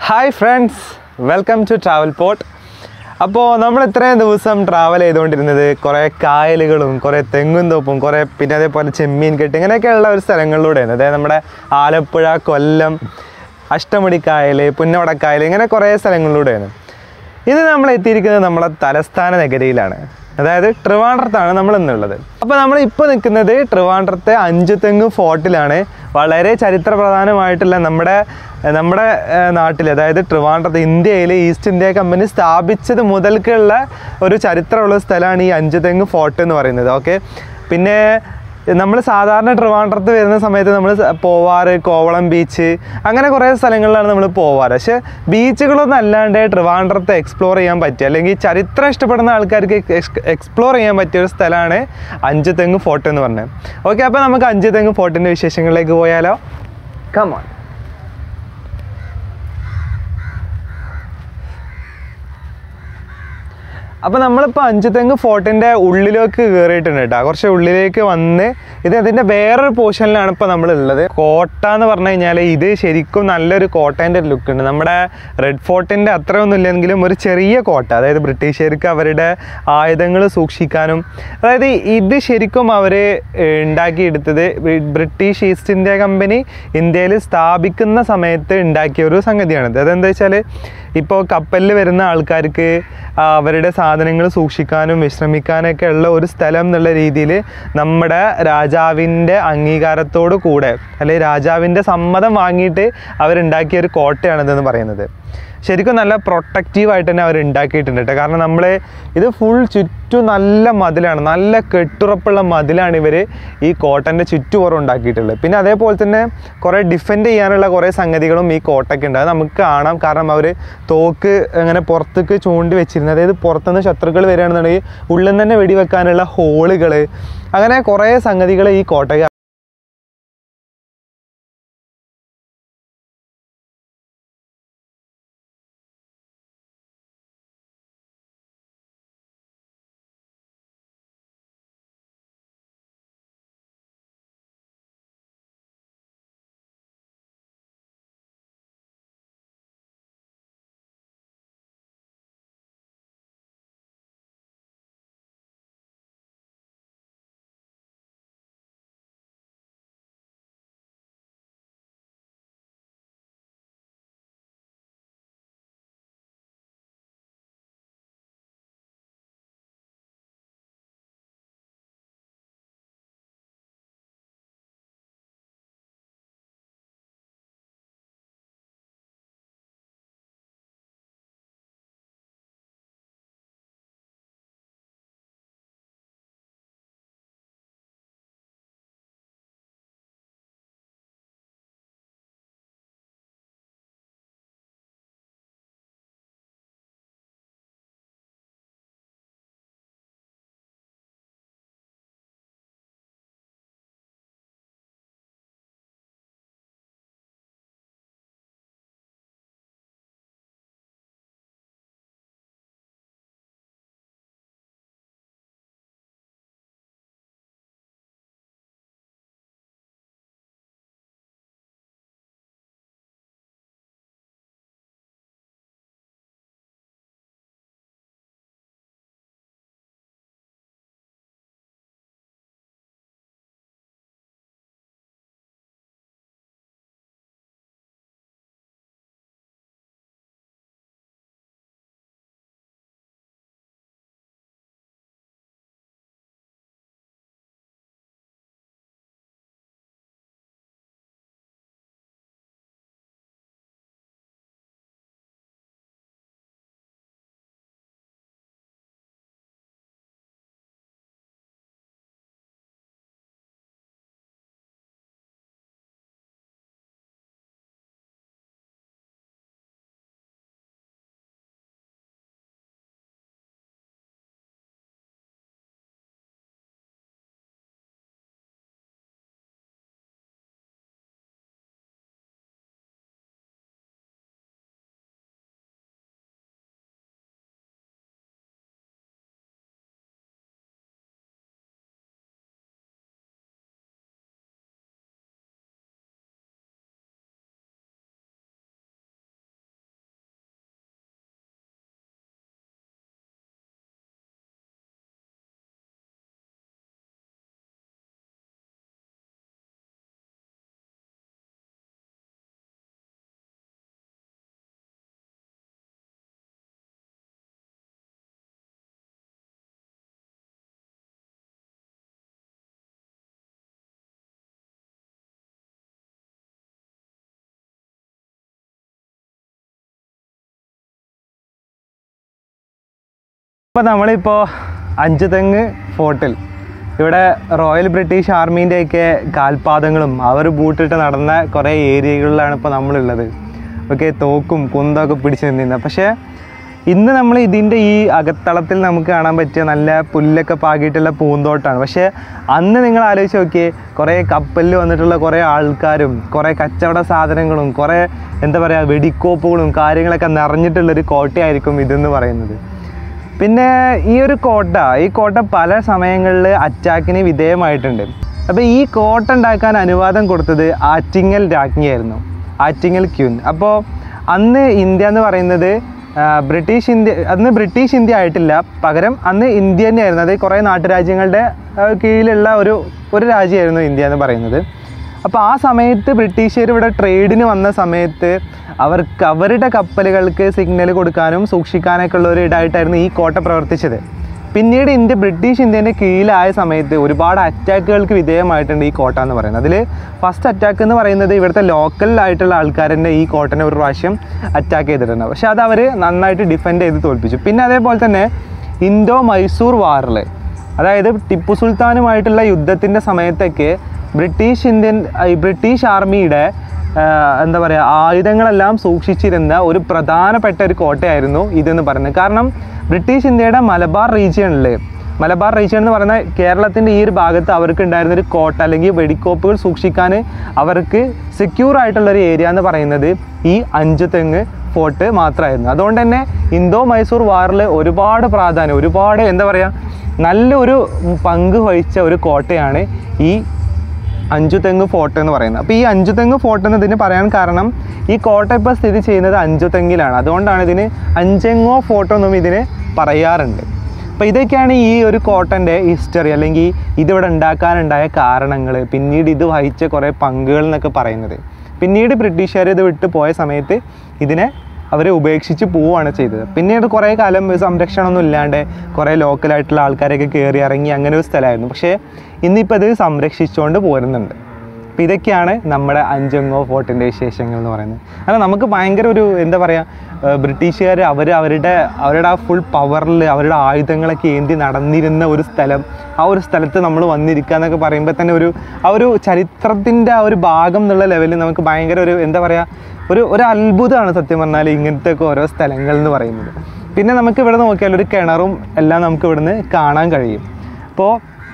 hi friends welcome to travel port അപ്പോൾ നമ്മൾ ഇത്രയും ദിവസം ട്രാവൽ ചെയ്തുകൊണ്ടിരുന്നത് കുറേ കായലുകളും കുറേ തെങ്ങും തോപ്പും കുറേ പിന്നെ അതേപോലെ ചെമ്മീൻ കെട്ട് ഇങ്ങനെയൊക്കെയുള്ള ഒരു സ്ഥലങ്ങളിലൂടെയാണ് അതായത് നമ്മുടെ ആലപ്പുഴ കൊല്ലം അഷ്ടമുടിക്കായൽ പുന്നവടക്കായൽ ഇങ്ങനെ കുറേ സ്ഥലങ്ങളിലൂടെയാണ് ഇത് നമ്മൾ എത്തിയിരിക്കുന്നത് നമ്മുടെ തലസ്ഥാന നഗരിയിലാണ് അതായത് ട്രിവാൻഡ്രത്താണ് നമ്മൾ ഇന്നുള്ളത് അപ്പോൾ നമ്മൾ ഇപ്പോൾ നിൽക്കുന്നത് ട്രിവാൻഡ്രത്തെ അഞ്ചുതെങ്ങ് ഫോർട്ടിലാണ് വളരെ ചരിത്ര പ്രധാനമായിട്ടുള്ള നമ്മുടെ നമ്മുടെ നാട്ടിൽ അതായത് ട്രിവാൻഡ്രത്ത് ഇന്ത്യയിൽ ഈസ്റ്റ് ഇന്ത്യ കമ്പനി സ്ഥാപിച്ചത് മുതൽക്കുള്ള ഒരു ചരിത്രമുള്ള സ്ഥലമാണ് ഈ അഞ്ചുതെങ്ങ് ഫോർട്ട് എന്ന് പറയുന്നത് ഓക്കെ പിന്നെ നമ്മൾ സാധാരണ ട്രിവാൻഡ്രത്ത് വരുന്ന സമയത്ത് നമ്മൾ പോവാറ് കോവളം ബീച്ച് അങ്ങനെ കുറേ സ്ഥലങ്ങളിലാണ് നമ്മൾ പോവാറ് പക്ഷേ ബീച്ചുകളൊന്നും അല്ലാണ്ട് ട്രിവാൻഡ്രത്ത് എക്സ്പ്ലോർ ചെയ്യാൻ പറ്റിയ അല്ലെങ്കിൽ ചരിത്രം ഇഷ്ടപ്പെടുന്ന ആൾക്കാർക്ക് എക്സ്പ്ലോർ ചെയ്യാൻ പറ്റിയ ഒരു സ്ഥലമാണ് അഞ്ച് തെങ്ങ് ഫോർട്ട് എന്ന് പറഞ്ഞത് ഓക്കെ അപ്പോൾ നമുക്ക് അഞ്ച് തെങ്ങ് ഫോർട്ടിൻ്റെ വിശേഷങ്ങളിലേക്ക് പോയാലോ കമോൺ അപ്പോൾ നമ്മളിപ്പോൾ അഞ്ചുതെങ്ങ് ഫോർട്ടിൻ്റെ ഉള്ളിലേക്ക് കയറിയിട്ടുണ്ട് കേട്ടോ കുറച്ച് ഉള്ളിലേക്ക് വന്ന് ഇത് അതിൻ്റെ വേറൊരു പോർഷനിലാണ് ഇപ്പോൾ നമ്മളുള്ളത് കോട്ട എന്ന് പറഞ്ഞു കഴിഞ്ഞാൽ ഇത് ശരിക്കും നല്ലൊരു കോട്ടേൻ്റെ ലുക്ക് ഉണ്ട് നമ്മുടെ റെഡ് ഫോർട്ടിൻ്റെ അത്രയൊന്നും ഇല്ലെങ്കിലും ഒരു ചെറിയ കോട്ട അതായത് ബ്രിട്ടീഷുകാർക്ക് അവരുടെ ആയുധങ്ങൾ സൂക്ഷിക്കാനും അതായത് ഇത് ശരിക്കും അവർ ഉണ്ടാക്കിയെടുത്തത് ബ്രിട്ടീഷ് ഈസ്റ്റ് ഇന്ത്യ കമ്പനി ഇന്ത്യയിൽ സ്ഥാപിക്കുന്ന സമയത്ത് ഉണ്ടാക്കിയ ഒരു സംഗതിയാണിത് അതെന്താ വെച്ചാൽ ഇപ്പോൾ കപ്പലിൽ വരുന്ന ആൾക്കാർക്ക് ആ, അവരുടെ സാധനങ്ങൾ സൂക്ഷിക്കാനും വിശ്രമിക്കാനൊക്കെ ഉള്ള ഒരു സ്ഥലം എന്നുള്ള രീതിയിൽ നമ്മുടെ രാജാവിൻ്റെ അംഗീകാരത്തോടു കൂടെ അല്ലെങ്കിൽ രാജാവിൻ്റെ സമ്മതം വാങ്ങിയിട്ട് അവരുണ്ടാക്കിയ ഒരു കോട്ടയാണിതെന്ന് പറയുന്നത് ശരിക്കും നല്ല പ്രൊട്ടക്റ്റീവായിട്ട് തന്നെ അവർ ഉണ്ടാക്കിയിട്ടുണ്ട് കേട്ടോ കാരണം നമ്മൾ ഇത് ഫുൾ ചുറ്റും നല്ല മതിലാണ് നല്ല കെട്ടുറപ്പുള്ള മതിലാണ് ഇവർ ഈ കോട്ടൻ്റെ ചുറ്റുപുറം ഉണ്ടാക്കിയിട്ടുള്ളത് പിന്നെ അതേപോലെ തന്നെ കുറേ ഡിഫെൻഡ് ചെയ്യാനുള്ള കുറേ സംഗതികളും ഈ കോട്ടയ്ക്ക് ഉണ്ട് അത് നമുക്ക് കാണാം കാരണം അവർ തോക്ക് അങ്ങനെ പുറത്തേക്ക് ചൂണ്ടി വെച്ചിരുന്നത് അതായത് പുറത്തുനിന്ന് ശത്രുക്കൾ വരികയാണെന്നുണ്ടെങ്കിൽ ഉള്ളിൽ നിന്ന് തന്നെ വെടിവെക്കാനുള്ള ഹോളുകൾ അങ്ങനെ കുറേ സംഗതികൾ ഈ കോട്ടയ്ക്ക് ഇപ്പോൾ നമ്മളിപ്പോൾ അഞ്ച് തെങ്ങ് ഫോർട്ടിൽ ഇവിടെ റോയൽ ബ്രിട്ടീഷ് ആർമീൻ്റെയൊക്കെ കാൽപാദങ്ങളും അവർ ബൂട്ടിട്ട് നടന്ന കുറേ ഏരിയകളിലാണ് ഇപ്പോൾ നമ്മളുള്ളത് ഒക്കെ തോക്കും കുന്തൊക്കെ പിടിച്ച് നിന്നിരുന്നത് പക്ഷേ ഇന്ന് നമ്മൾ ഇതിൻ്റെ ഈ അകത്തളത്തിൽ നമുക്ക് കാണാൻ പറ്റിയ നല്ല പുല്ലൊക്കെ പാകിയിട്ടുള്ള പൂന്തോട്ടമാണ് പക്ഷേ അന്ന് നിങ്ങൾ ആലോചിച്ച് നോക്കിയേ കുറേ കപ്പലിൽ വന്നിട്ടുള്ള കുറേ ആൾക്കാരും കുറേ കച്ചവട സാധനങ്ങളും കുറേ എന്താ പറയുക വെടിക്കോപ്പുകളും കാര്യങ്ങളൊക്കെ നിറഞ്ഞിട്ടുള്ളൊരു കോട്ടയായിരിക്കും ഇതെന്ന് പറയുന്നത് പിന്നെ ഈ ഒരു കോട്ട ഈ കോട്ട പല സമയങ്ങളിൽ അറ്റാക്കിന് വിധേയമായിട്ടുണ്ട് അപ്പോൾ ഈ കോട്ട ഉണ്ടാക്കാൻ അനുവാദം കൊടുത്തത് ആറ്റിങ്ങൽ രാജ്ഞിയായിരുന്നു ആറ്റിങ്ങൽ ക്യൂൻ അപ്പോൾ അന്ന് ഇന്ത്യ എന്ന് പറയുന്നത് ആ, ബ്രിട്ടീഷ് ഇന്ത്യ അന്ന് ബ്രിട്ടീഷ് ഇന്ത്യ ആയിട്ടില്ല പകരം അന്ന് ഇന്ത്യ തന്നെയായിരുന്നു അത് കുറേ നാട്ടുരാജ്യങ്ങളുടെ ആ, കീഴിലുള്ള ഒരു ഒരു രാജ്യമായിരുന്നു ഇന്ത്യ എന്ന് പറയുന്നത് അപ്പോൾ ആ സമയത്ത് ബ്രിട്ടീഷുകാർ ഇവിടെ ട്രേഡിന് വന്ന സമയത്ത് അവർക്ക് അവരുടെ കപ്പലുകൾക്ക് സിഗ്നൽ കൊടുക്കാനും സൂക്ഷിക്കാനൊക്കെ ഉള്ള ഒരു ഇടായിട്ടായിരുന്നു ഈ കോട്ട പ്രവർത്തിച്ചത് പിന്നീട് ഇന്ത്യ ബ്രിട്ടീഷ് ഇന്ത്യൻ്റെ കീഴിലായ സമയത്ത് ഒരുപാട് അറ്റാക്കുകൾക്ക് വിധേയമായിട്ടുണ്ട് ഈ കോട്ട എന്ന് പറയുന്നത് അതിൽ ഫസ്റ്റ് അറ്റാക്ക് എന്ന് പറയുന്നത് ഇവിടുത്തെ ലോക്കലായിട്ടുള്ള ആൾക്കാരെന്നെ ഈ കോട്ടനെ ഒരു പ്രാവശ്യം അറ്റാക്ക് ചെയ്തിട്ടുണ്ട് പക്ഷേ അത് അവർ നന്നായിട്ട് ഡിഫെൻഡ് ചെയ്ത് തോൽപ്പിച്ചു പിന്നെ അതേപോലെ തന്നെ ഇൻഡോ മൈസൂർ വാറിൽ അതായത് ടിപ്പു സുൽത്താനുമായിട്ടുള്ള യുദ്ധത്തിൻ്റെ സമയത്തൊക്കെ ബ്രിട്ടീഷ് ഇന്ത്യൻ ഈ ബ്രിട്ടീഷ് ആർമിയുടെ ആ, എന്താ പറയുക ആയുധങ്ങളെല്ലാം സൂക്ഷിച്ചിരുന്ന ഒരു പ്രധാനപ്പെട്ട ഒരു കോട്ടയായിരുന്നു ഇതെന്ന് പറയുന്നത് കാരണം ബ്രിട്ടീഷ് ഇന്ത്യയുടെ മലബാർ റീജിയണിൽ മലബാർ റീജിയൻ എന്ന് പറയുന്ന കേരളത്തിൻ്റെ ഈ ഒരു ഭാഗത്ത് അവർക്ക് ഉണ്ടായിരുന്ന ഒരു കോട്ട അല്ലെങ്കിൽ വെടിക്കോപ്പുകൾ സൂക്ഷിക്കാൻ അവർക്ക് സെക്യൂർ ആയിട്ടുള്ള ഒരു ഏരിയ എന്ന് പറയുന്നത് ഈ അഞ്ചു തെങ്ങ് ഫോർട്ട് മാത്രമായിരുന്നു അതുകൊണ്ട് തന്നെ ഇന്തോ മൈസൂർ വാറിൽ ഒരുപാട് പ്രാധാന്യം ഒരുപാട് എന്താ പറയുക നല്ലൊരു പങ്ക് വഹിച്ച ഒരു കോട്ടയാണ് ഈ അഞ്ചു തെങ്ങ് ഫോർട്ട് എന്ന് പറയുന്നത് അപ്പോൾ ഈ അഞ്ചു തെങ്ങ് ഫോർട്ട് എന്നതിന് പറയാൻ കാരണം ഈ കോട്ട ഇപ്പോൾ സ്ഥിതി ചെയ്യുന്നത് അഞ്ചു തെങ്ങിലാണ് അതുകൊണ്ടാണ് ഇതിന് അഞ്ചെങ്ങോ ഫോർട്ട് എന്നും ഇതിന് പറയാറുണ്ട് അപ്പോൾ ഇതൊക്കെയാണ് ഈ ഒരു കോട്ടൻ്റെ ഹിസ്റ്ററി അല്ലെങ്കിൽ ഇതിവിടെ ഉണ്ടാക്കാനുണ്ടായ കാരണങ്ങൾ പിന്നീട് ഇത് വഹിച്ച കുറേ പങ്കുകൾ എന്നൊക്കെ പറയുന്നത് പിന്നീട് ബ്രിട്ടീഷുകാർ ഇത് വിട്ട് പോയ സമയത്ത് ഇതിനെ അവരെ ഉപേക്ഷിച്ച് പോവുകയാണ് ചെയ്തത് പിന്നീട് കുറേ കാലം സംരക്ഷണമൊന്നും ഇല്ലാണ്ട് കുറേ ലോക്കലായിട്ടുള്ള ആൾക്കാരൊക്കെ കയറി ഇറങ്ങി അങ്ങനെ ഒരു സ്ഥലമായിരുന്നു പക്ഷേ ഇന്നിപ്പോൾ ഇത് സംരക്ഷിച്ചുകൊണ്ട് പോരുന്നുണ്ട് അപ്പോൾ ഇതൊക്കെയാണ് നമ്മുടെ അഞ്ചെങ്ങോ ഫോർട്ടിൻ്റെ വിശേഷങ്ങൾ എന്ന് പറയുന്നത് കാരണം നമുക്ക് ഭയങ്കര ഒരു എന്താ പറയുക ബ്രിട്ടീഷുകാർ അവർ അവരുടെ അവരുടെ ആ ഫുൾ പവറിൽ അവരുടെ ആയുധങ്ങളൊക്കെ ഏന്തി നടന്നിരുന്ന ഒരു സ്ഥലം ആ ഒരു സ്ഥലത്ത് നമ്മൾ വന്നിരിക്കുക എന്നൊക്കെ പറയുമ്പോൾ തന്നെ ഒരു ആ ഒരു ചരിത്രത്തിൻ്റെ ആ ഒരു ഭാഗം എന്നുള്ള ലെവലിൽ നമുക്ക് ഭയങ്കര ഒരു എന്താ പറയുക ഒരു ഒരു അത്ഭുതമാണ് സത്യം പറഞ്ഞാൽ ഇങ്ങനത്തെ ഒക്കെ ഓരോ സ്ഥലങ്ങൾ എന്ന് പറയുന്നത് പിന്നെ നമുക്ക് ഇവിടെ നോക്കിയാൽ ഒരു കിണറും എല്ലാം നമുക്ക് ഇവിടുന്ന് കാണാൻ കഴിയും അപ്പോൾ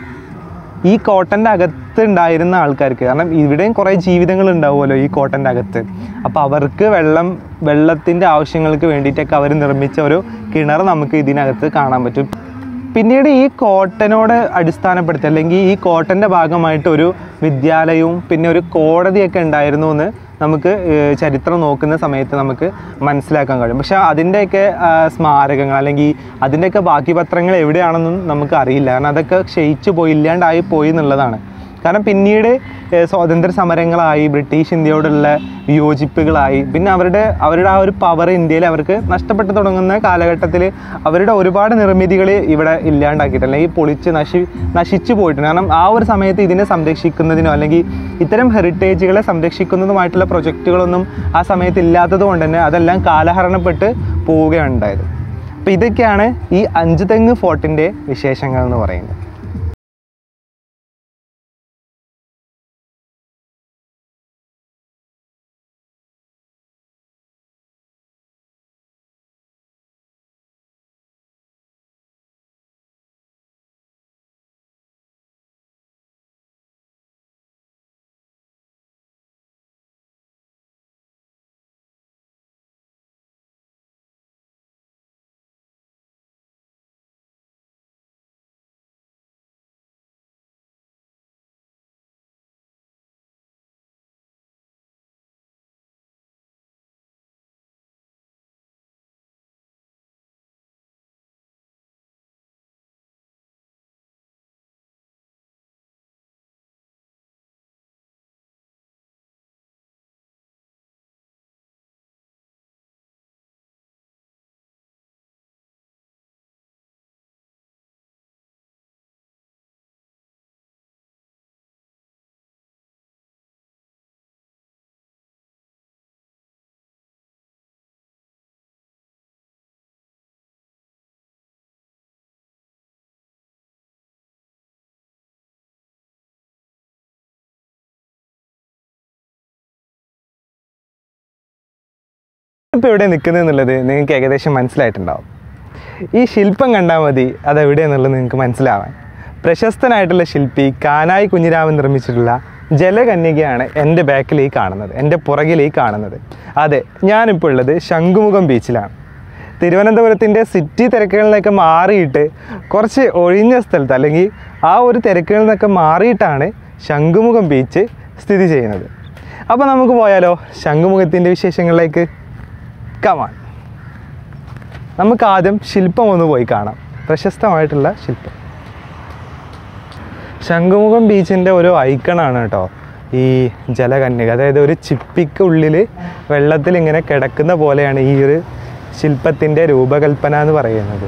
ഈ കോട്ടൻ്റെ അകത്ത് ഉണ്ടായിരുന്ന ആൾക്കാർക്ക് കാരണം ഇവിടെയും കുറേ ജീവിതങ്ങൾ ഉണ്ടാവുമല്ലോ ഈ കോട്ടൻ്റെ അകത്ത് അപ്പോൾ അവർക്ക് വെള്ളം വെള്ളത്തിൻ്റെ ആവശ്യങ്ങൾക്ക് വേണ്ടിയിട്ടൊക്കെ അവർ നിർമ്മിച്ച ഒരു കിണർ നമുക്ക് ഇതിനകത്ത് കാണാൻ പറ്റും പിന്നീട് ഈ കോട്ടനോട് അടിസ്ഥാനപ്പെടുത്തി അല്ലെങ്കിൽ ഈ കോട്ടൻ്റെ ഭാഗമായിട്ട് ഒരു വിദ്യാലയവും പിന്നെ ഒരു കോടതിയൊക്കെ ഉണ്ടായിരുന്നു എന്ന് നമുക്ക് ഏഹ്, ചരിത്രം നോക്കുന്ന സമയത്ത് നമുക്ക് മനസ്സിലാക്കാൻ കഴിയും പക്ഷേ അതിൻ്റെയൊക്കെ ആ, സ്മാരകങ്ങൾ അല്ലെങ്കിൽ അതിൻ്റെയൊക്കെ ബാക്കി പത്രങ്ങൾ എവിടെയാണെന്നും നമുക്ക് അറിയില്ല കാരണം അതൊക്കെ ക്ഷയിച്ചു പോയി ഇല്ലാണ്ടായി പോയി എന്നുള്ളതാണ് കാരണം പിന്നീട് ഏഹ്, സ്വാതന്ത്ര്യ സമരങ്ങളായി ബ്രിട്ടീഷ് ഇന്ത്യയോടുള്ള വിയോജിപ്പുകളായി പിന്നെ അവരുടെ അവരുടെ ആ ഒരു പവർ ഇന്ത്യയിൽ അവർക്ക് നഷ്ടപ്പെട്ടു തുടങ്ങുന്ന കാലഘട്ടത്തിൽ അവരുടെ ഒരുപാട് നിർമ്മിതികൾ ഇവിടെ ഇല്ലാണ്ടാക്കിയിട്ടുണ്ട് അല്ലെങ്കിൽ പൊളിച്ച് നശി നശിച്ചു പോയിട്ടുണ്ട് കാരണം ആ ഒരു സമയത്ത് ഇതിനെ സംരക്ഷിക്കുന്നതിനോ അല്ലെങ്കിൽ ഇത്തരം ഹെറിറ്റേജുകളെ സംരക്ഷിക്കുന്നതുമായിട്ടുള്ള പ്രൊജക്റ്റുകളൊന്നും ആ സമയത്ത് ഇല്ലാത്തത് കൊണ്ട് തന്നെ അതെല്ലാം കാലഹരണപ്പെട്ട് പോവുകയാണ് ഉണ്ടായത് അപ്പോൾ ഇതൊക്കെയാണ് ഈ അഞ്ച് തെങ്ങ് ഫോർട്ടിൻ്റെ വിശേഷങ്ങൾ എന്ന് പറയുന്നത് ഇപ്പോൾ എവിടെ നിൽക്കുന്നത് എന്നുള്ളത് നിങ്ങൾക്ക് ഏകദേശം മനസ്സിലായിട്ടുണ്ടാവും ഈ ശില്പം കണ്ടാൽ മതി അതെവിടെയെന്നുള്ളത് നിങ്ങൾക്ക് മനസ്സിലാവാൻ പ്രശസ്തനായിട്ടുള്ള ശില്പി കാനായി കുഞ്ഞിരാമൻ നിർമ്മിച്ചിട്ടുള്ള ജലകന്യകയാണ് എൻ്റെ ബാക്കിൽ ഈ കാണുന്നത് എൻ്റെ പുറകിൽ ഈ കാണുന്നത് അതെ ഞാനിപ്പോൾ ഉള്ളത് ശംഖുമുഖം ബീച്ചിലാണ് തിരുവനന്തപുരത്തിൻ്റെ സിറ്റി തിരക്കുകളിൽ നിന്നൊക്കെ മാറിയിട്ട് കുറച്ച് ഒഴിഞ്ഞ സ്ഥലത്ത് അല്ലെങ്കിൽ ആ ഒരു തിരക്കുകളിൽ നിന്നൊക്കെ മാറിയിട്ടാണ് ശംഖുമുഖം ബീച്ച് സ്ഥിതി ചെയ്യുന്നത് അപ്പോൾ നമുക്ക് പോയാലോ ശംഖുമുഖത്തിൻ്റെ വിശേഷങ്ങളിലേക്ക് കമാൻ നമുക്ക് ആദ്യം ശില്പം ഒന്ന് പോയി കാണാം പ്രശസ്തമായിട്ടുള്ള ശില്പം ശംഖുമുഖം ബീച്ചിൻ്റെ ഒരു ഐക്കണാണ് കേട്ടോ ഈ ജലകന്യക അതായത് ഒരു ചിപ്പിക്ക് ഉള്ളിൽ വെള്ളത്തിൽ ഇങ്ങനെ കിടക്കുന്ന പോലെയാണ് ഈ ഒരു ശില്പത്തിൻ്റെ രൂപകൽപ്പന എന്ന് പറയുന്നത്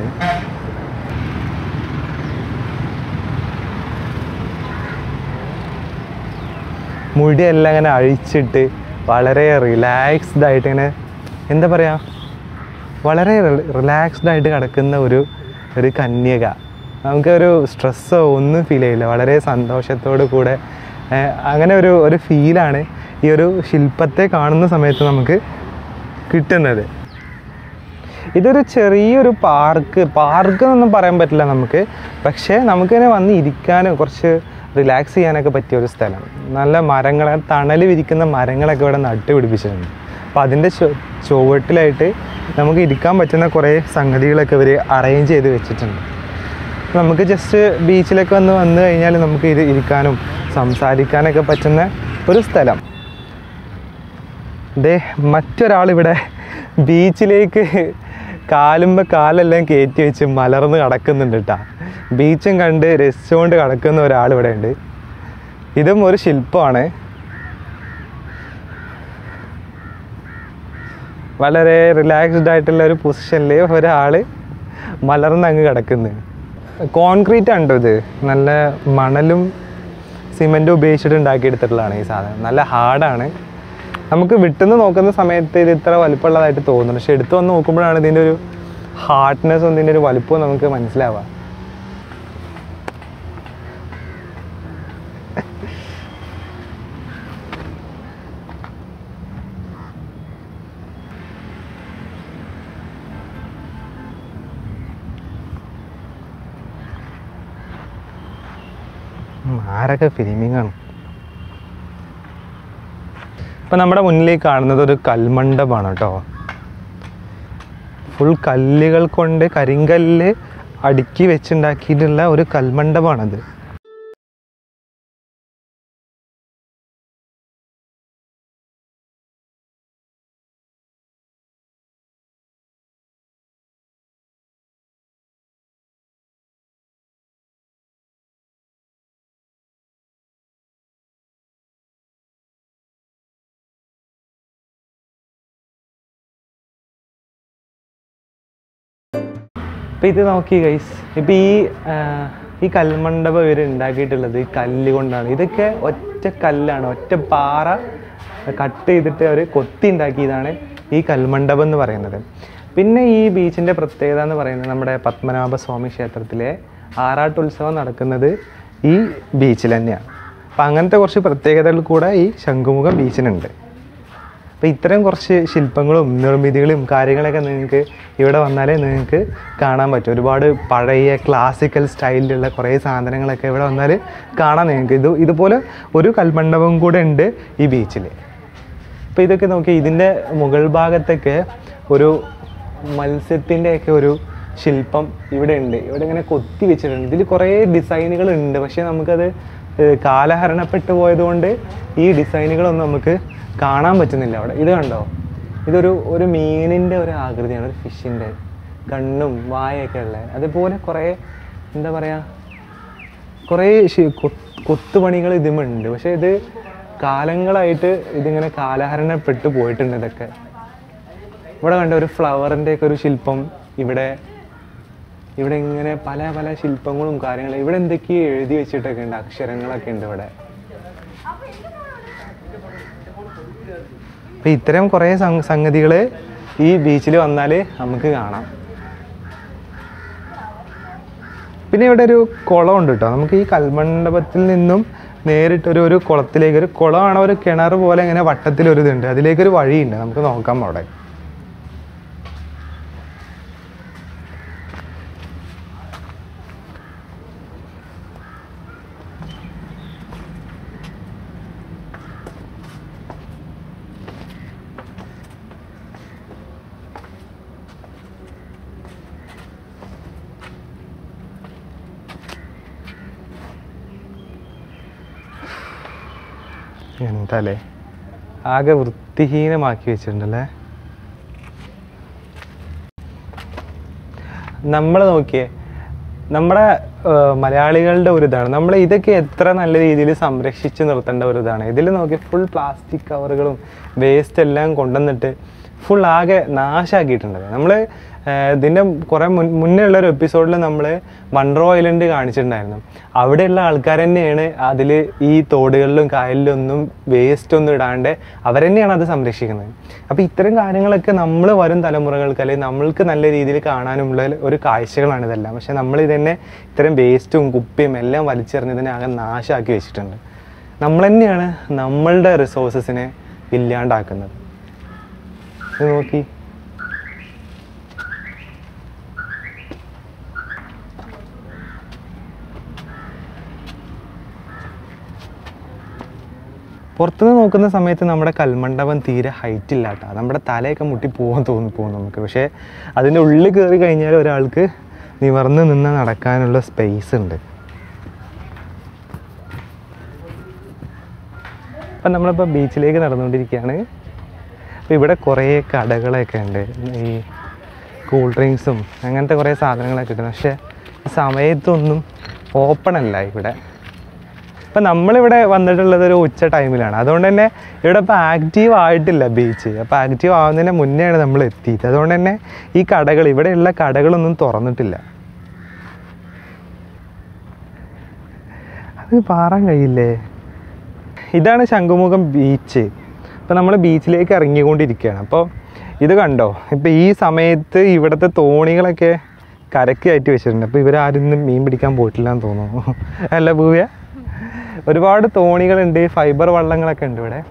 മുടിയെല്ലാം ഇങ്ങനെ അഴിച്ചിട്ട് വളരെ റിലാക്സ്ഡ് ആയിട്ട് ഇങ്ങനെ എന്താ പറയുക വളരെ റിലാക്സ്ഡ് ആയിട്ട് കിടക്കുന്ന ഒരു ഒരു കന്യക നമുക്കൊരു സ്ട്രെസ്സോ ഒന്നും ഫീൽ ചെയ്യില്ല വളരെ സന്തോഷത്തോടു കൂടെ ഏഹ്, അങ്ങനെ ഒരു ഒരു ഫീലാണ് ഈ ഒരു ശില്പത്തെ കാണുന്ന സമയത്ത് നമുക്ക് കിട്ടുന്നത് ഇതൊരു ചെറിയൊരു പാർക്ക് പാർക്ക് എന്നൊന്നും പറയാൻ പറ്റില്ല നമുക്ക് പക്ഷേ നമുക്കിങ്ങനെ വന്ന് ഇരിക്കാനും കുറച്ച് റിലാക്സ് ചെയ്യാനൊക്കെ പറ്റിയ ഒരു സ്ഥലം നല്ല മരങ്ങൾ തണൽ വിരിക്കുന്ന മരങ്ങളൊക്കെ ഇവിടെ നട്ടുപിടിപ്പിച്ചിട്ടുണ്ട് അപ്പോൾ അതിൻ്റെ ചു- ചുവട്ടിലായിട്ട് നമുക്ക് ഇരിക്കാൻ പറ്റുന്ന കുറേ സംഗതികളൊക്കെ ഇവർ അറേഞ്ച് ചെയ്ത് വെച്ചിട്ടുണ്ട് നമുക്ക് ജസ്റ്റ് ബീച്ചിലൊക്കെ വന്ന് വന്നു കഴിഞ്ഞാൽ നമുക്ക് ഇത് ഇരിക്കാനും സംസാരിക്കാനൊക്കെ പറ്റുന്ന ഒരു സ്ഥലം ദേ മറ്റൊരാളിവിടെ ബീച്ചിലേക്ക് കാലുമ്പോ കാലെല്ലാം കയറ്റി വെച്ച് മലർന്ന് കിടക്കുന്നുണ്ട് കേട്ടാ ബീച്ചും കണ്ട് രസിച്ചുകൊണ്ട് കിടക്കുന്ന ഒരാൾ ഇവിടെ ഉണ്ട് ഇതും ഒരു ശില്പമാണ് വളരെ റിലാക്സ്ഡ് ആയിട്ടുള്ള ഒരു പൊസിഷനിൽ ഒരാൾ മലർന്ന് അങ്ങ് കിടക്കുന്നു കോൺക്രീറ്റ് ഉണ്ടോ ഇത് നല്ല മണലും സിമെൻറ്റും ഉപയോഗിച്ചിട്ട് ഉണ്ടാക്കിയെടുത്തിട്ടുള്ളതാണ് ഈ സാധനം നല്ല ഹാർഡാണ് നമുക്ക് വിട്ടുന്ന് നോക്കുന്ന സമയത്ത് ഇത് ഇത്ര വലുപ്പമുള്ളതായിട്ട് തോന്നുന്നു പക്ഷെ എടുത്തു വന്ന് നോക്കുമ്പോഴാണ് ഇതിൻ്റെ ഒരു ഹാർഡ്നെസ്സും ഇതിൻ്റെ ഒരു വലുപ്പവും നമുക്ക് മനസ്സിലാവുക ഉം, ആരൊക്കെ ഫിലിമിംഗ് ആണ് ഇപ്പം നമ്മുടെ മുന്നിലേക്ക് കാണുന്നത് ഒരു കൽമണ്ഡപമാണ് കേട്ടോ ഫുൾ കല്ലുകൾ കൊണ്ട് കരിങ്കല്ല് അടുക്കി വെച്ചുണ്ടാക്കിയിട്ടുള്ള ഒരു കൽമണ്ഡപമാണത് ഇപ്പം ഇത് നോക്കി ഗൈസ് ഇപ്പം ഈ ആ, ഈ കൽമണ്ഡപം ഇവർ ഉണ്ടാക്കിയിട്ടുള്ളത് ഈ കല്ല് കൊണ്ടാണ് ഇതൊക്കെ ഒറ്റ കല്ലാണ് ഒറ്റ പാറ കട്ട് ചെയ്തിട്ട് അവർ കൊത്തി ഉണ്ടാക്കിയതാണ് ഈ കൽമണ്ഡപം എന്ന് പറയുന്നത് പിന്നെ ഈ ബീച്ചിൻ്റെ പ്രത്യേകത എന്ന് പറയുന്നത് നമ്മുടെ പത്മനാഭ സ്വാമി ക്ഷേത്രത്തിലെ ആറാട്ടുത്സവം നടക്കുന്നത് ഈ ബീച്ചിൽ തന്നെയാണ് അപ്പം അങ്ങനത്തെ കുറച്ച് പ്രത്യേകതകൾ കൂടെ ഈ ശംഖുമുഖം ബീച്ചിനുണ്ട് അപ്പോൾ ഇത്തരം കുറച്ച് ശില്പങ്ങളും നിർമ്മിതികളും കാര്യങ്ങളൊക്കെ നിങ്ങൾക്ക് ഇവിടെ വന്നാലേ നിങ്ങൾക്ക് കാണാൻ പറ്റും ഒരുപാട് പഴയ ക്ലാസിക്കൽ സ്റ്റൈലിലുള്ള കുറേ സാധനങ്ങളൊക്കെ ഇവിടെ വന്നാൽ കാണാൻ നിങ്ങൾക്ക് ഇത് ഇതുപോലെ ഒരു കൽമണ്ഡപം കൂടെ ഉണ്ട് ഈ ബീച്ചിൽ അപ്പോൾ ഇതൊക്കെ നോക്കി ഇതിൻ്റെ മുകൾ ഭാഗത്തൊക്കെ ഒരു മത്സ്യത്തിൻ്റെയൊക്കെ ഒരു ശില്പം ഇവിടെ ഉണ്ട് ഇവിടെ ഇങ്ങനെ കൊത്തി വെച്ചിട്ടുണ്ട് ഇതിൽ കുറേ ഡിസൈനുകൾ ഉണ്ട് പക്ഷേ നമുക്കത് ഏഹ്, കാലഹരണപ്പെട്ടു പോയതുകൊണ്ട് ഈ ഡിസൈനുകളൊന്നും നമുക്ക് കാണാൻ പറ്റുന്നില്ല അവിടെ ഇത് കണ്ടോ ഇതൊരു ഒരു മീനിൻ്റെ ഒരു ആകൃതിയാണ് ഒരു ഫിഷിൻ്റെ കണ്ണും വായൊക്കെ ഉള്ള അതുപോലെ കുറേ എന്താ പറയുക കുറേ ശി- കൊ- കൊത്തുപണികൾ ഇതുമുണ്ട് പക്ഷേ ഇത് കാലങ്ങളായിട്ട് ഇതിങ്ങനെ കാലഹരണപ്പെട്ടു പോയിട്ടുണ്ട് ഇതൊക്കെ ഇവിടെ കണ്ട ഒരു ഫ്ലവറിൻ്റെ ഒക്കെ ഒരു ശില്പം ഇവിടെ ഇവിടെ ഇങ്ങനെ പല പല ശില്പങ്ങളും കാര്യങ്ങളും ഇവിടെ എന്തൊക്കെയോ എഴുതി വെച്ചിട്ടൊക്കെ ഉണ്ട് അക്ഷരങ്ങളൊക്കെ ഉണ്ട് ഇവിടെ അപ്പൊ ഇത്തരം കുറേ സംഗതികൾ ഈ ബീച്ചിൽ വന്നാൽ നമുക്ക് കാണാം പിന്നെ ഇവിടെ ഒരു കുളമുണ്ട് കേട്ടോ നമുക്ക് ഈ കൽമണ്ഡപത്തിൽ നിന്നും നേരിട്ടൊരു ഒരു കുളത്തിലേക്ക് ഒരു കുളമാണ് ഒരു കിണർ പോലെ ഇങ്ങനെ വട്ടത്തിലൊരു ഇതുണ്ട് അതിലേക്കൊരു വഴിയുണ്ട് നമുക്ക് നോക്കാം അവിടെ എന്താല്ലേ ആകെ വൃത്തിഹീനമാക്കി വെച്ചിട്ടുണ്ടല്ലേ നമ്മൾ നോക്കിയേ നമ്മുടെ ഏഹ്, മലയാളികളുടെ ഒരു ഇതാണ് നമ്മൾ ഇതൊക്കെ എത്ര നല്ല രീതിയിൽ സംരക്ഷിച്ച് നിർത്തേണ്ട ഒരു ഇതാണ് ഇതിൽ നോക്കി ഫുൾ പ്ലാസ്റ്റിക് കവറുകളും വേസ്റ്റ് എല്ലാം കൊണ്ടുവന്നിട്ട് ഫുൾ ആകെ നാശാക്കിയിട്ടുണ്ട് നമ്മൾ ഇതിൻ്റെ കുറേ മുൻ മുന്നേ ഉള്ള ഒരു എപ്പിസോഡിൽ നമ്മൾ വണ്ടർ ഐലൻഡ് കാണിച്ചിട്ടുണ്ടായിരുന്നു അവിടെയുള്ള ആൾക്കാർ തന്നെയാണ് അതിൽ ഈ തോടുകളിലും കായലിലും ഒന്നും വേസ്റ്റ് ഒന്നും ഇടാണ്ട് അവർ തന്നെയാണ് അത് സംരക്ഷിക്കുന്നത് അപ്പോൾ ഇത്തരം കാര്യങ്ങളൊക്കെ നമ്മൾ വരും തലമുറകൾക്ക് അല്ലെങ്കിൽ നമ്മൾക്ക് നല്ല രീതിയിൽ കാണാനുള്ള ഒരു കാഴ്ചകളാണ് ഇതെല്ലാം പക്ഷെ നമ്മൾ ഇതന്നെ ഇത്തരം വേസ്റ്റും കുപ്പിയും എല്ലാം വലിച്ചെറിഞ്ഞ് ഇതിനെ ആകെ നാശമാക്കി വെച്ചിട്ടുണ്ട് നമ്മൾ തന്നെയാണ് നമ്മളുടെ റിസോഴ്സസിനെ ഇല്ലാണ്ടാക്കുന്നത് ഇത് നോക്കി പുറത്തുനിന്ന് നോക്കുന്ന സമയത്ത് നമ്മുടെ കൽമണ്ഡപം തീരെ ഹൈറ്റ് ഇല്ല കേട്ടോ നമ്മുടെ തലയൊക്കെ മുട്ടി പോകാൻ തോന്നി പോകും നമുക്ക് പക്ഷേ അതിൻ്റെ ഉള്ളിൽ കയറി കഴിഞ്ഞാൽ ഒരാൾക്ക് നിവർന്ന് നിന്ന് നടക്കാനുള്ള സ്പേസ് ഉണ്ട് അപ്പം നമ്മളിപ്പോൾ ബീച്ചിലേക്ക് നടന്നുകൊണ്ടിരിക്കുകയാണ് അപ്പോൾ ഇവിടെ കുറേ കടകളൊക്കെ ഉണ്ട് ഈ കൂൾ ഡ്രിങ്ക്സും അങ്ങനത്തെ കുറേ സാധനങ്ങളൊക്കെ കിട്ടുന്നത് പക്ഷേ ഈ സമയത്തൊന്നും ഓപ്പൺ അല്ല ഇവിടെ ഇപ്പം നമ്മളിവിടെ വന്നിട്ടുള്ളത് ഒരു ഉച്ച ടൈമിലാണ് അതുകൊണ്ട് തന്നെ ഇവിടെ ഇപ്പോൾ ആക്റ്റീവ് ആയിട്ടില്ല ബീച്ച് അപ്പോൾ ആക്റ്റീവ് ആവുന്നതിന് മുന്നെയാണ് നമ്മൾ എത്തിയത് അതുകൊണ്ട് തന്നെ ഈ കടകൾ ഇവിടെയുള്ള കടകളൊന്നും തുറന്നിട്ടില്ല അത് പാറാൻ കഴിയില്ലേ ഇതാണ് ശംഖുമുഖം ബീച്ച് അപ്പോൾ നമ്മൾ ബീച്ചിലേക്ക് ഇറങ്ങിക്കൊണ്ടിരിക്കുകയാണ് അപ്പോൾ ഇത് കണ്ടോ ഇപ്പോൾ ഈ സമയത്ത് ഇവിടുത്തെ തോണികളൊക്കെ കരക്ക് കയറ്റി വെച്ചിട്ടുണ്ട് അപ്പോൾ ഇവരാരും ഇന്ന് മീൻ പിടിക്കാൻ പോയിട്ടില്ല എന്ന് തോന്നുന്നു അല്ല ഭൂവിയ ഒരുപാട് തോണികളുണ്ട് ഫൈബർ വള്ളങ്ങളൊക്കെ ഉണ്ട് ഇവിടെ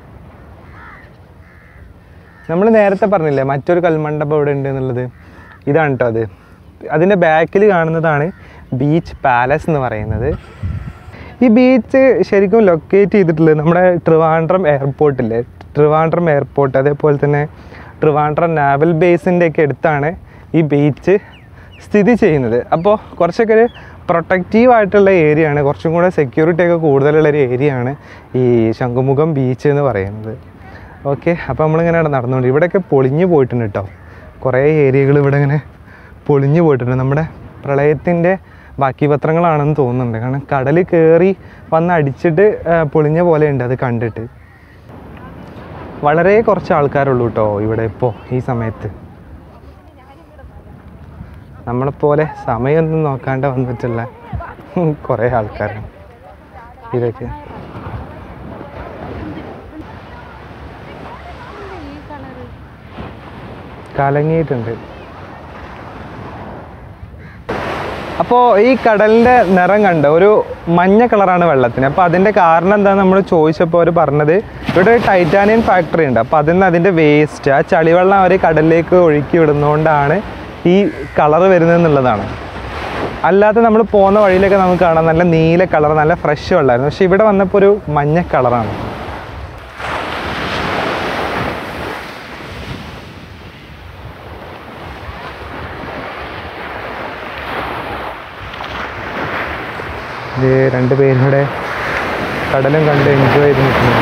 നമ്മൾ നേരത്തെ പറഞ്ഞില്ലേ മറ്റൊരു കൽമണ്ഡപം ഇവിടെ ഉണ്ട് എന്നുള്ളത് ഇതാണ് കേട്ടോ അത് അതിൻ്റെ ബാക്കിൽ കാണുന്നതാണ് ബീച്ച് പാലസ് എന്ന് പറയുന്നത് ഈ ബീച്ച് ശരിക്കും ലൊക്കേറ്റ് ചെയ്തിട്ടുള്ളത് നമ്മുടെ ട്രിവാൻഡ്രം എയർപോർട്ടില്ലേ ട്രിവാൻഡ്രം എയർപോർട്ട് അതേപോലെ തന്നെ ട്രിവാൻഡ്രം നാവൽ ബേസിൻ്റെ ഒക്കെ അടുത്താണ് ഈ ബീച്ച് സ്ഥിതി ചെയ്യുന്നത് അപ്പോൾ കുറച്ചൊക്കെ ഒരു പ്രൊട്ടക്റ്റീവ് ആയിട്ടുള്ള ഏരിയ ആണ് കുറച്ചും കൂടെ സെക്യൂരിറ്റി ഒക്കെ കൂടുതലുള്ള ഒരു ഏരിയ ആണ് ഈ ശംഖുമുഖം ബീച്ച് എന്ന് പറയുന്നത് ഓക്കെ അപ്പോൾ നമ്മളിങ്ങനെ നടന്നുകൊണ്ട് ഇവിടെയൊക്കെ പൊളിഞ്ഞു പോയിട്ടുണ്ട് കേട്ടോ കുറേ ഏരിയകൾ ഇവിടെ ഇങ്ങനെ പൊളിഞ്ഞു പോയിട്ടുണ്ട് നമ്മുടെ പ്രളയത്തിൻ്റെ ബാക്കി പത്രങ്ങളാണെന്ന് തോന്നുന്നുണ്ട് കാരണം കടൽ കയറി വന്ന് അടിച്ചിട്ട് ആ, പൊളിഞ്ഞ പോലെ ഉണ്ട് അത് കണ്ടിട്ട് വളരെ കുറച്ച് ആൾക്കാരുള്ളൂ കേട്ടോ ഇവിടെ ഇപ്പോൾ ഈ സമയത്ത് നമ്മളെപ്പോലെ സമയമൊന്നും നോക്കാണ്ട് വന്നിട്ടുള്ള കുറേ ആൾക്കാരാണ് ഇതൊക്കെ കലങ്ങിയിട്ടുണ്ട് അപ്പോൾ ഈ കടലിൻ്റെ നിറം കണ്ട ഒരു മഞ്ഞ കളറാണ് വെള്ളത്തിന് അപ്പോൾ അതിൻ്റെ കാരണം എന്താണെന്ന് നമ്മൾ ചോദിച്ചപ്പോൾ അവർ പറഞ്ഞത് ഇവിടെ ഒരു ടൈറ്റാനിയൻ ഫാക്ടറി ഉണ്ട് അപ്പോൾ അതിൽ നിന്ന് അതിൻ്റെ വേസ്റ്റ് ആ ചളിവെള്ളം അവർ കടലിലേക്ക് ഒഴുക്കി വിടുന്നതുകൊണ്ടാണ് ഈ കളർ വരുന്നത് എന്നുള്ളതാണ് അല്ലാതെ നമ്മൾ പോകുന്ന വഴിയിലൊക്കെ നമുക്ക് കാണാം നല്ല നീല കളർ നല്ല ഫ്രഷ് വെള്ളമായിരുന്നു പക്ഷേ ഇവിടെ വന്നപ്പോൾ ഒരു മഞ്ഞ കളറാണ് ഇത് രണ്ട് പേരും കൂടെ കടലും കണ്ട് എൻജോയ് ചെയ്ത് നിൽക്കുന്നു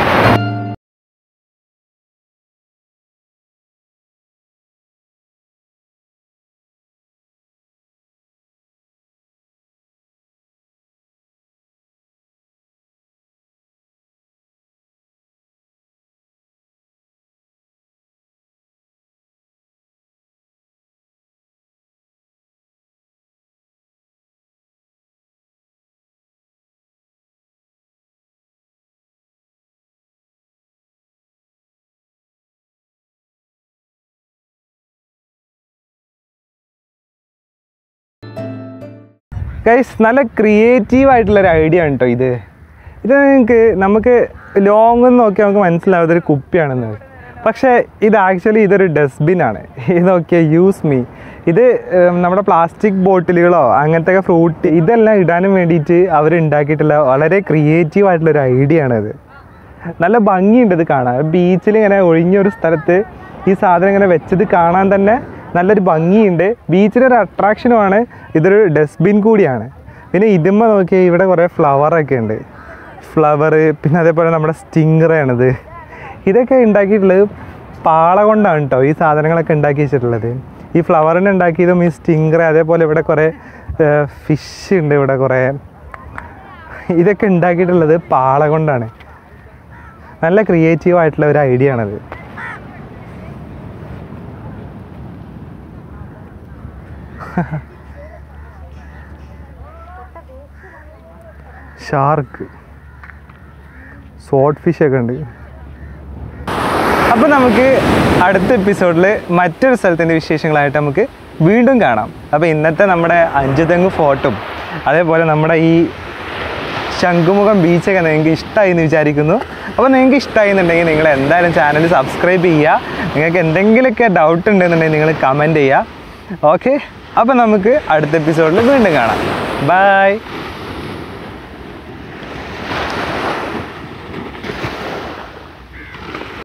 ഗൈസ് നല്ല ക്രിയേറ്റീവ് ആയിട്ടുള്ള ഒരു ഐഡിയ ആണ് കേട്ടോ ഇത് ഇത് നിങ്ങൾക്ക് നമുക്ക് ലോങ് എന്ന് നോക്കിയാൽ നമുക്ക് മനസ്സിലാവും ഇതൊരു കുപ്പിയാണെന്ന് പക്ഷേ ഇത് ആക്ച്വലി ഇതൊരു ഡസ്റ്റ്ബിൻ ആണ് ഇത് നോക്കിയാൽ യൂസ് മീ ഇത് ഉം, നമ്മുടെ പ്ലാസ്റ്റിക് ബോട്ടിലുകളോ അങ്ങനത്തെ ഒക്കെ ഫ്രൂട്ട് ഇതെല്ലാം ഇടാനും വേണ്ടിയിട്ട് അവർ ഉണ്ടാക്കിയിട്ടുള്ള വളരെ ക്രിയേറ്റീവ് ആയിട്ടുള്ള ഒരു ഐഡിയ ആണിത് നല്ല ഭംഗിയുണ്ട് ഇത് കാണാൻ ബീച്ചിൽ ഇങ്ങനെ ഒഴിഞ്ഞൊരു സ്ഥലത്ത് ഈ സാധനം ഇങ്ങനെ വെച്ചത് കാണാൻ തന്നെ നല്ലൊരു ഭംഗിയുണ്ട് ബീച്ചിലൊരു അട്രാക്ഷനുമാണ് ഇതൊരു ഡസ്റ്റ്ബിൻ കൂടിയാണ് പിന്നെ ഇതുമ്മ നോക്കിയാൽ ഇവിടെ കുറേ ഫ്ലവറൊക്കെ ഉണ്ട് ഫ്ലവർ പിന്നെ അതേപോലെ നമ്മുടെ സ്റ്റിങ്ങറാണിത് ഇതൊക്കെ ഉണ്ടാക്കിയിട്ടുള്ളത് പാള കൊണ്ടാണ് കേട്ടോ ഈ സാധനങ്ങളൊക്കെ ഉണ്ടാക്കി വെച്ചിട്ടുള്ളത് ഈ ഫ്ലവറിന് ഉണ്ടാക്കിയതും ഈ സ്റ്റിങ്ങർ അതേപോലെ ഇവിടെ കുറേ ഫിഷ് ഉണ്ട് ഇവിടെ കുറേ ഇതൊക്കെ ഉണ്ടാക്കിയിട്ടുള്ളത് പാള കൊണ്ടാണ് നല്ല ക്രിയേറ്റീവ് ആയിട്ടുള്ള ഒരു ഐഡിയ ആണത് ഷാർക്ക് സോട്ട് ഫിഷ് ഒക്കെ ഉണ്ട് അപ്പോൾ നമുക്ക് അടുത്ത എപ്പിസോഡിൽ മറ്റൊരു സ്ഥലത്തിൻ്റെ വിശേഷങ്ങളായിട്ട് നമുക്ക് വീണ്ടും കാണാം അപ്പോൾ ഇന്നത്തെ നമ്മുടെ അഞ്ചുതെങ്ങ് ഫോർട്ടും അതേപോലെ നമ്മുടെ ഈ ശംഖുമുഖം ബീച്ചൊക്കെ നിങ്ങൾക്ക് ഇഷ്ടമായി എന്ന് വിചാരിക്കുന്നു അപ്പോൾ നിങ്ങൾക്ക് ഇഷ്ടമായി എന്നുണ്ടെങ്കിൽ നിങ്ങൾ എന്തായാലും ചാനൽ സബ്സ്ക്രൈബ് ചെയ്യുക നിങ്ങൾക്ക് എന്തെങ്കിലുമൊക്കെ ഡൗട്ട് ഉണ്ടെന്നുണ്ടെങ്കിൽ നിങ്ങൾ കമൻറ്റ് ചെയ്യുക ഓക്കെ അപ്പോൾ നമുക്ക് അടുത്ത എപ്പിസോഡിൽ വീണ്ടും കാണാം ബൈ